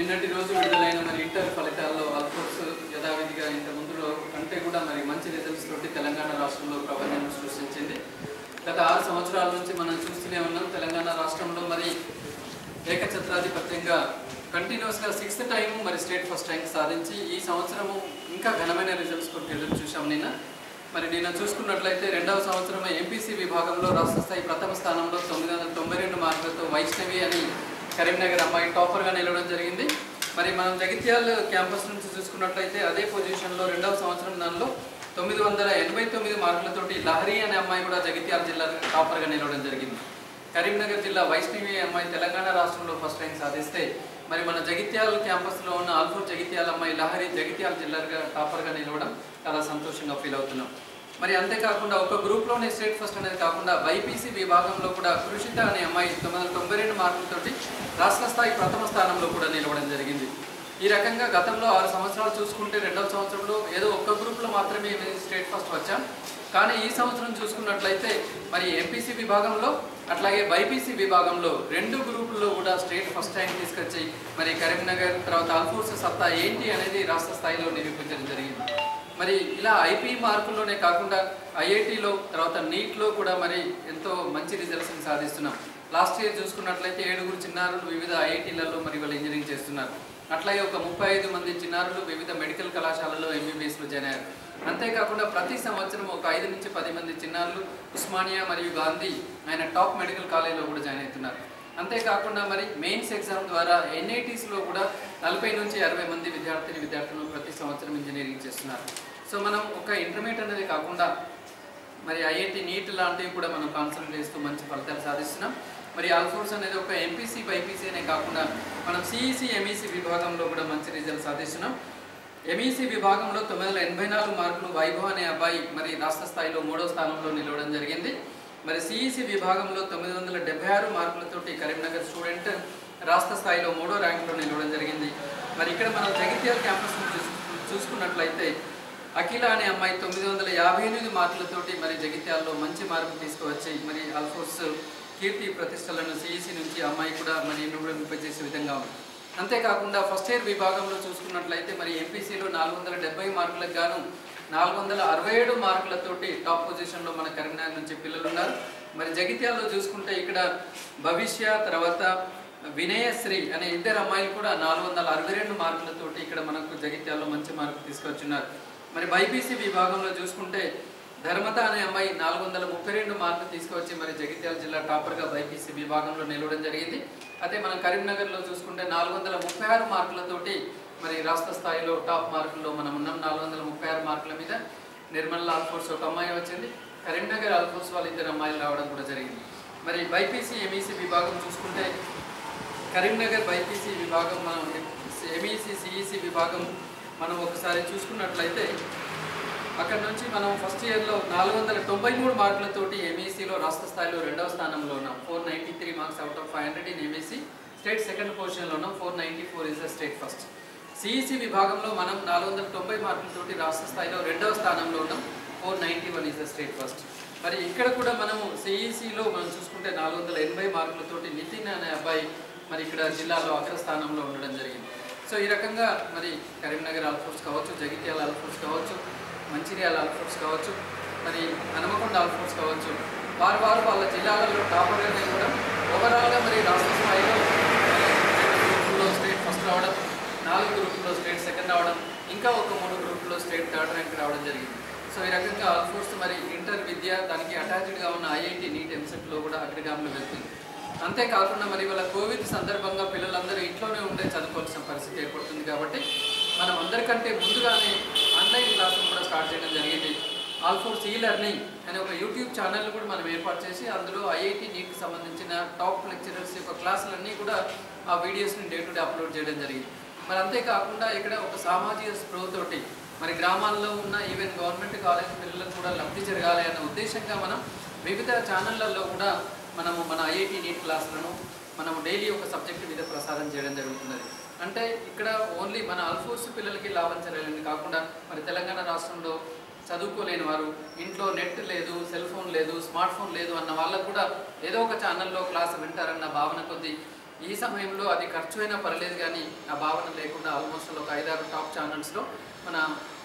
నిన్నటి రోజు విడుదలైన మరి ఇంటర్ ఫలితాల్లో ఆల్కోర్స్ యథావిధిగా ఇంత ముందులో కంటే కూడా మరి మంచి రిజల్ట్స్ తోటి తెలంగాణ రాష్ట్రంలో ప్రాబల్యం సృష్టించింది గత ఆరు సంవత్సరాల నుంచి మనం చూస్తూనే ఉన్నాం తెలంగాణ రాష్ట్రంలో మరి ఏకఛత్రాధిపత్యంగా కంటిన్యూస్గా సిక్స్త్ టైం మరి స్టేట్ ఫస్ట్ ర్యాంక్ సాధించి ఈ సంవత్సరము ఇంకా ఘనమైన రిజల్ట్స్ కొరకు ఎదురు చూసాం నిన్న మరి నిన్న చూసుకున్నట్లయితే రెండవ సంవత్సరం ఎంపీసీ విభాగంలో రాష్ట్ర స్థాయి ప్రథమ స్థానంలో తొమ్మిది వందల తొంభై రెండు మార్కులతో వైష్ణవి అని కరీంనగర్ అమ్మాయి టాపర్గా నిలవడం జరిగింది మరి మనం జగిత్యాల క్యాంపస్ నుంచి చూసుకున్నట్లయితే అదే పొజిషన్లో రెండవ సంవత్సరం దానిలో తొమ్మిది వందల ఎనభై తొమ్మిది మార్కులతోటి లహరి అనే అమ్మాయి కూడా జగిత్యాల జిల్లా టాపర్గా నిలవడం జరిగింది కరీంనగర్ జిల్లా వైష్ణవి అమ్మాయి తెలంగాణ రాష్ట్రంలో ఫస్ట్ ర్యాంక్ సాధిస్తే మరి మన జగిత్యాల క్యాంపస్లో ఉన్న ఆల్ఫూర్ జగిత్యాల అమ్మాయి లహరి జగిత్యాల జిల్లాగా టాపర్గా నిలవడం చాలా సంతోషంగా ఫీల్ అవుతున్నాం మరి అంతేకాకుండా ఒక గ్రూప్లోనే స్టేట్ ఫస్ట్ అనేది కాకుండా బైపీసీ విభాగంలో కూడా కృషిత అనే అమ్మాయి తొమ్మిది వందల తొంభై రెండు మార్కులతోటి రాష్ట్ర స్థాయి ప్రథమ స్థానంలో కూడా నిలవడం జరిగింది ఈ రకంగా గతంలో ఆరు సంవత్సరాలు చూసుకుంటే రెండవ సంవత్సరంలో ఏదో ఒక్క గ్రూప్లో మాత్రమే మేము స్టేట్ ఫస్ట్ వచ్చాం కానీ ఈ సంవత్సరం చూసుకున్నట్లయితే మరి ఎంపీసీ విభాగంలో అట్లాగే బైపీసీ విభాగంలో రెండు గ్రూపుల్లో కూడా స్టేట్ ఫస్ట్ ర్యాంక్ తీసుకొచ్చి మరి కరీంనగర్ తర్వాత అల్ఫోర్స్ సత్తా ఏంటి అనేది రాష్ట్ర స్థాయిలో నిరూపించడం జరిగింది మరి ఇలా ఐపీ మార్కుల్లోనే కాకుండా ఐఐటిలో తర్వాత నీట్లో కూడా మరి ఎంతో మంచి రిజల్ట్స్ని సాధిస్తున్నాం లాస్ట్ ఇయర్ చూసుకున్నట్లయితే ఏడుగురు చిన్నారులు వివిధ ఐఐటీలలో మరి వాళ్ళు ఇంజనీరింగ్ చేస్తున్నారు అట్లాగే ఒక ముప్పై ఐదు మంది చిన్నారులు వివిధ మెడికల్ కళాశాలలో ఎంబీబీఎస్లో జాయిన్ అయ్యారు అంతేకాకుండా ప్రతి సంవత్సరం ఒక ఐదు నుంచి పది మంది చిన్నారులు ఉస్మానియా మరియు గాంధీ ఆయన టాప్ మెడికల్ కాలేజీలో కూడా జాయిన్ అవుతున్నారు అంతేకాకుండా మరి మెయిన్స్ ఎగ్జామ్ ద్వారా ఎన్ఐటీస్లో కూడా నలభై నుంచి అరవై మంది విద్యార్థిని విద్యార్థులు ప్రతి సంవత్సరం ఇంజనీరింగ్ చేస్తున్నారు సో మనం ఒక ఇంటర్మీడియట్ అనేది కాకుండా మరి ఐఐటి నీట్ లాంటివి కూడా మనం కాన్సన్ట్రేట్ చేస్తూ మంచి ఫలితాలు సాధిస్తున్నాం మరి ఆల్ఫోర్స్ అనేది ఒక ఎంపీసీ బైపీసీ అనే కాకుండా మనం సిఈసి ఎంఈసి విభాగంలో కూడా మంచి రిజల్ట్ సాధిస్తున్నాం ఎంఈసి విభాగంలో తొమ్మిది వందల ఎనభై నాలుగు మార్కులు వైభవ్ అనే అబ్బాయి మరి రాష్ట్ర స్థాయిలో మూడో స్థానంలో నిలవడం జరిగింది మరి సిఈసి విభాగంలో తొమ్మిది వందల డెబ్బై ఆరు మార్కులతోటి కరీంనగర్ స్టూడెంట్ రాష్ట్ర స్థాయిలో మూడో ర్యాంకులో నిలవడం జరిగింది మరి ఇక్కడ మనం జగిత్యాల క్యాంపస్ చూసుకున్నట్లయితే అఖిల అనే అమ్మాయి తొమ్మిది వందల యాభై ఎనిమిది మార్కులతోటి మరి జగిత్యాలలో మంచి మార్కులు తీసుకువచ్చి మరి ఆల్ఫోర్స్ కీర్తి ప్రతిష్టలను సిఈసి నుంచి ఆ అమ్మాయి కూడా మరి నిరూపింపజేసే విధంగా ఉంది అంతేకాకుండా ఫస్ట్ ఇయర్ విభాగంలో చూసుకున్నట్లయితే మరి ఎంపీసీలో నాలుగు వందల డెబ్బై మార్కులకు గాను నాలుగు వందల అరవై ఏడు మార్కులతోటి టాప్ పొజిషన్లో మన కరీంనగర్ నుంచి పిల్లలు ఉన్నారు మరి జగిత్యాలలో చూసుకుంటే ఇక్కడ భవిష్య తర్వాత వినయశ్రీ అనే ఇద్దరు అమ్మాయిలు కూడా నాలుగు వందల అరవై రెండు మార్కులతోటి ఇక్కడ మనకు జగిత్యాలలో మంచి మార్కులు తీసుకొచ్చున్నారు మరి బైపీసీ విభాగంలో చూసుకుంటే ధర్మత అనే అమ్మాయి నాలుగు వందల ముప్పై రెండు మార్కులు తీసుకువచ్చి మరి జగిత్యాల జిల్లా టాపర్గా బైపీసీ విభాగంలో నిలవడం జరిగింది అదే మనం కరీంనగర్లో చూసుకుంటే నాలుగు వందల ముప్పై ఆరు మార్కులతోటి మరి రాష్ట్ర స్థాయిలో టాప్ మార్కుల్లో మనం ఉన్నాం నాలుగు వందల ముప్పై ఆరు మార్కుల మీద నిర్మల్ ఆల్ఫోర్స్ ఒక అమ్మాయి వచ్చింది కరీంనగర్ ఆల్ఫోర్స్ వాళ్ళు ఇద్దరు అమ్మాయిలు రావడం కూడా జరిగింది మరి బైపీసీ ఎంఈసీ విభాగం చూసుకుంటే కరీంనగర్ బైపీసీ విభాగం మనం ఎంఈసీ సిఈసీ విభాగం మనం ఒకసారి చూసుకున్నట్లయితే అక్కడ నుంచి మనం ఫస్ట్ ఇయర్లో నాలుగు వందల తొంభై మూడు మార్కులతోటి ఎంఈసీలో రాష్ట్ర స్థాయిలో రెండవ స్థానంలో ఉన్నాం four ninety three marks out of five hundred in MEC state second పొజిషన్లో ఉన్నాం four ninety four is the state first CEC విభాగంలో మనం నాలుగు వందల తొంభై మార్కులతోటి రాష్ట్ర స్థాయిలో రెండవ స్థానంలో ఉన్నాం four ninety one is the state first మరి ఇక్కడ కూడా మనము సిఈసిలో మనం చూసుకుంటే నాలుగు వందల ఎనభై మార్కులతోటి నితిన్ అనే అబ్బాయి మరి ఇక్కడ జిల్లాలో అగ్రస్థానంలో ఉండడం జరిగింది సో ఈ రకంగా మరి కరీంనగర్ ఆల్ఫోర్స్ కావచ్చు జగిత్యాల ఆల్ఫోర్స్ కావచ్చు మంచిర్యాల ఆల్ఫోర్స్ కావచ్చు మరి హనుమకొండ ఆల్ఫోర్స్ కావచ్చు వారు వారు వాళ్ళ జిల్లాలలో టాపర్గానే కూడా ఓవరాల్గా మరి రాష్ట్ర స్థాయిలో గ్రూపుల్లో స్టేట్ ఫస్ట్ రావడం నాలుగు గ్రూపుల్లో స్టేట్ సెకండ్ రావడం ఇంకా ఒక మూడు గ్రూపుల్లో స్టేట్ థర్డ్ ర్యాంక్ రావడం జరిగింది సో ఈ రకంగా ఆల్ఫోర్స్ మరి ఇంటర్ విద్య దానికి అటాచ్డ్గా ఉన్న ఐఐటి నీట్ ఎంసెట్లో కూడా అగ్రగామిలో వెళ్తుంది అంతేకాకుండా మరి వాళ్ళ కోవిడ్ సందర్భంగా పిల్లలందరూ ఇంట్లోనే ఉండే చదువుకోవాల్సిన పరిస్థితి ఏర్పడుతుంది కాబట్టి మనం అందరికంటే ముందుగానే ఆన్లైన్ క్లాసులు కూడా స్టార్ట్ చేయడం జరిగింది ఆల్ఫోర్స్ ఈ లెర్నింగ్ అనే ఒక యూట్యూబ్ ఛానల్ కూడా మనం ఏర్పాటు చేసి అందులో ఐఐటి నీట్కి సంబంధించిన టాప్ లెక్చరర్స్ యొక్క క్లాసులన్నీ కూడా ఆ వీడియోస్ని డే టు డే అప్లోడ్ చేయడం జరిగింది మరి అంతేకాకుండా ఇక్కడ ఒక సామాజిక స్పృహతోటి మరి గ్రామాల్లో ఉన్న ఈవెన్ గవర్నమెంట్ కాలేజ్ పిల్లలకు కూడా లబ్ధి జరగాలి అనే ఉద్దేశంగా మనం వివిధ ఛానళ్లలో కూడా మనము మన ఐఐటి నీట్ క్లాసులను మనము డైలీ ఒక సబ్జెక్ట్ మీద ప్రసారం చేయడం జరుగుతున్నది అంటే ఇక్కడ ఓన్లీ మన అల్ఫోర్స్ పిల్లలకి లాభం చేయాలని కాకుండా మరి తెలంగాణ రాష్ట్రంలో చదువుకోలేని వారు ఇంట్లో నెట్ లేదు సెల్ ఫోన్ లేదు స్మార్ట్ ఫోన్ లేదు అన్న వాళ్ళకు కూడా ఏదో ఒక ఛానల్లో క్లాస్ వింటారన్న భావన కొద్దీ ఈ సమయంలో అది ఖర్చు అయినా పర్లేదు కానీ ఆ భావన లేకుండా ఆల్మోస్ట్ ఒక ఐదారు టాప్ ఛానల్స్లో మన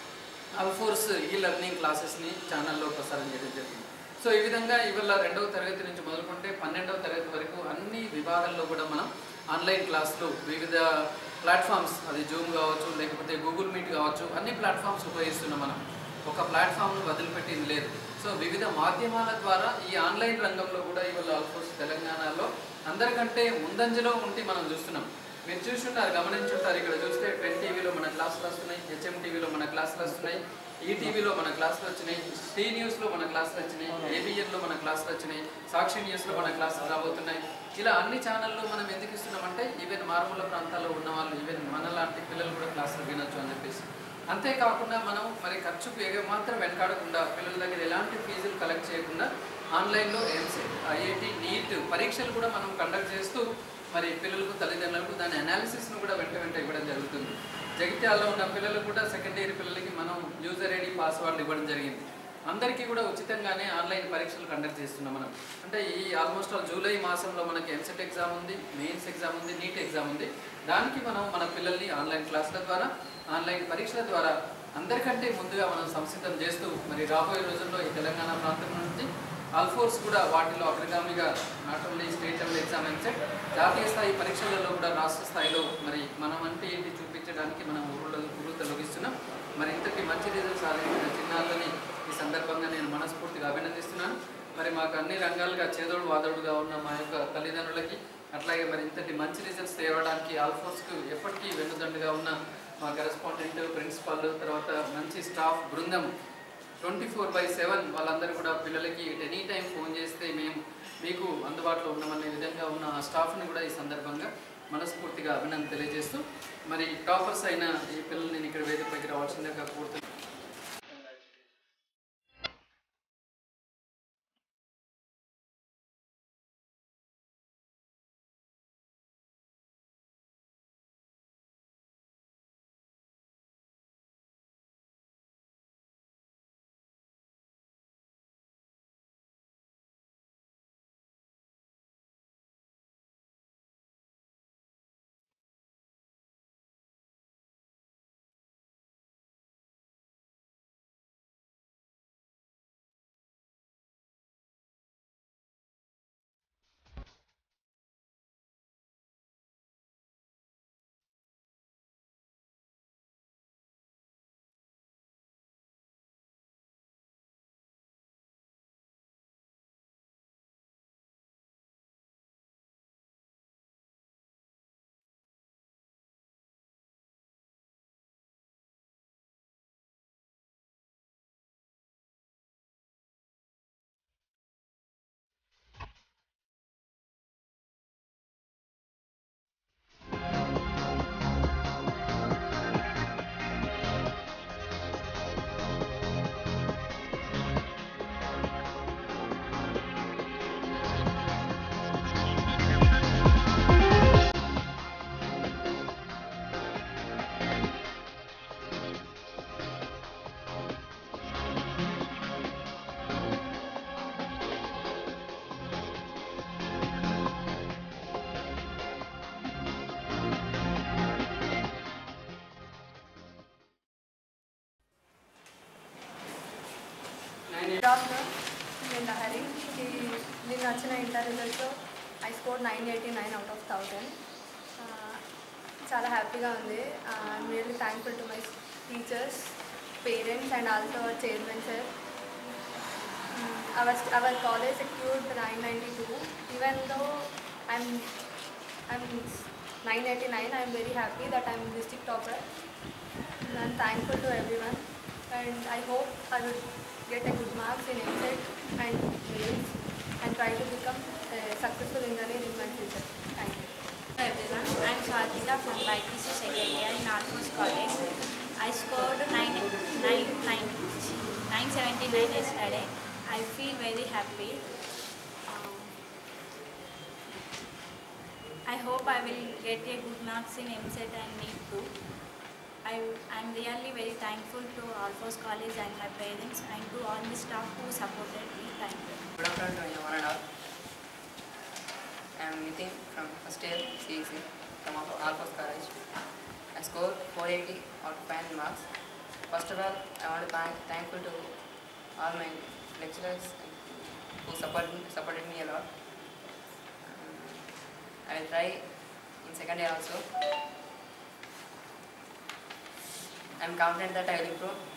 అల్ఫోర్స్ ఈ లెర్నింగ్ క్లాసెస్ని ఛానల్లో ప్రసారం చేయడం జరిగింది సో ఈ విధంగా ఇవాళ రెండవ తరగతి నుంచి మొదలుకుంటే పన్నెండవ తరగతి వరకు అన్ని విభాగాల్లో కూడా మనం ఆన్లైన్ క్లాసులు వివిధ ప్లాట్ఫామ్స్ అది జూమ్ కావచ్చు లేకపోతే గూగుల్ మీట్ కావచ్చు అన్ని ప్లాట్ఫామ్స్ ఉపయోగిస్తున్నాం మనం ఒక ప్లాట్ఫామ్ను వదిలిపెట్టింది లేదు సో వివిధ మాధ్యమాల ద్వారా ఈ ఆన్లైన్ రంగంలో కూడా ఇవాళ ఆల్మోస్ట్ తెలంగాణలో అందరికంటే ముందంజలో ఉండి మనం చూస్తున్నాం మీరు చూస్తుంటారు గమనించుంటారు ఇక్కడ చూస్తే టెన్ టీవీలో మన క్లాసులు వస్తున్నాయి హెచ్ఎం టీవీలో మన క్లాసులు వస్తున్నాయి ఈ టీవీలో మన క్లాసులు వచ్చినాయి టీ న్యూస్లో మన క్లాసులు వచ్చినాయి ఏబిఎన్లో మన క్లాసులు వచ్చినాయి సాక్షి న్యూస్లో మన క్లాసులు రాబోతున్నాయి ఇలా అన్ని ఛానల్లో మనం ఎందుకు ఇస్తున్నామంటే ఈవెన్ మారుమూల ప్రాంతాల్లో ఉన్న వాళ్ళు ఈవెన్ మనలాంటి పిల్లలు కూడా క్లాసులు వినొచ్చు అని చెప్పేసి అంతేకాకుండా మనం మరి ఖర్చుకు ఏ మాత్రం వెనకాడకుండా పిల్లల దగ్గర ఎలాంటి ఫీజులు కలెక్ట్ చేయకుండా ఆన్లైన్లో ఎంసెట్ ఐఐటి నీట్ పరీక్షలు కూడా మనం కండక్ట్ చేస్తూ మరి పిల్లలకు తల్లిదండ్రులకు దాని అనాలిసిస్ను కూడా వెంట వెంట ఇవ్వడం జరుగుతుంది జగిత్యాలలో ఉన్న పిల్లలకు కూడా సెకండ్ ఇయర్ పిల్లలకి మనం యూజర్ ఐడి పాస్వర్డ్ ఇవ్వడం జరిగింది అందరికీ కూడా ఉచితంగానే ఆన్లైన్ పరీక్షలు కండక్ట్ చేస్తున్నాం మనం అంటే ఈ ఆల్మోస్ట్ ఆల్ జూలై మాసంలో మనకి ఎంసెట్ ఎగ్జామ్ ఉంది మెయిన్స్ ఎగ్జామ్ ఉంది నీట్ ఎగ్జామ్ ఉంది దానికి మనం మన పిల్లల్ని ఆన్లైన్ క్లాసుల ద్వారా ఆన్లైన్ పరీక్షల ద్వారా అందరికంటే ముందుగా మనం సంసిద్ధం చేస్తూ మరి రాబోయే రోజుల్లో ఈ తెలంగాణ ప్రాంతం నుంచి ఆల్ఫోర్స్ కూడా వాటిలో అగ్రగామిగా not only state level exam EAMCET జాతీయ స్థాయి పరీక్షలలో కూడా రాష్ట్ర స్థాయిలో మరి మనం అంటే ఏంటి చూపించడానికి మనం ఊరులో ఊరు తొలగిస్తున్నాం మరి ఇంతటి మంచి రిజల్ట్ సాధించిన చిన్నారులని ఈ సందర్భంగా నేను మనస్ఫూర్తిగా అభినందిస్తున్నాను మరి మాకు అన్ని రంగాలుగా చేదోడు వాదోడుగా ఉన్న మా యొక్క తల్లిదండ్రులకి అట్లాగే మరి ఇంతటి మంచి రిజల్ట్స్ తేవడానికి ఆల్ఫోర్స్కు ఎప్పటికీ వెన్నుదండుగా ఉన్న మా కరెస్పాండెంట్ ప్రిన్సిపాల్ తర్వాత మంచి స్టాఫ్ బృందం ట్వంటీ ఫోర్ బై సెవెన్ వాళ్ళందరూ కూడా పిల్లలకి ఎనీ టైం ఫోన్ చేస్తే మేము మీకు అందుబాటులో ఉన్నామనే విధంగా ఉన్న ఆ స్టాఫ్ని కూడా ఈ సందర్భంగా మనస్ఫూర్తిగా అభినందన తెలియజేస్తూ మరి టాపర్స్ అయిన ఈ పిల్లల్ని నేను ఇక్కడ వేదికపైకి రావాల్సిందిగా కోరుతున్నాను గుడ్ ఆఫ్టర్నూన్ నేను లహరి ఈ నేను వచ్చిన ఇంటర్ రిజల్ట్తో I score nine eighty nine out of thousand చాలా హ్యాపీగా ఉంది I'm really thankful to my teachers parents and also our chairman sir our our college secured nine ninety two even though I'm I'm nine eighty nine I'm very happy that I'm district topper I'm thankful to everyone and I hope I will get a good marks in MSET and mains and try to become a successful engineer in my future. Thank you. Hello everyone, I am Swatika from YPC second year in Alphonse College. I scored 9, 9, 9, 979 yesterday. I feel very happy. Um, I hope I will get a good marks in MSET and NEET too. I am really very thankful to Alphonse College and my parents and to all the staff who supported me. Thank you. Good afternoon to one and all. I am Nitin from first year CEC from Alphos College. I scored 480 out of 500 marks. First of all, I want to thank thankful to all my lecturers who supported, supported me a lot. Um, I will try in second year also. I am confident that I will improve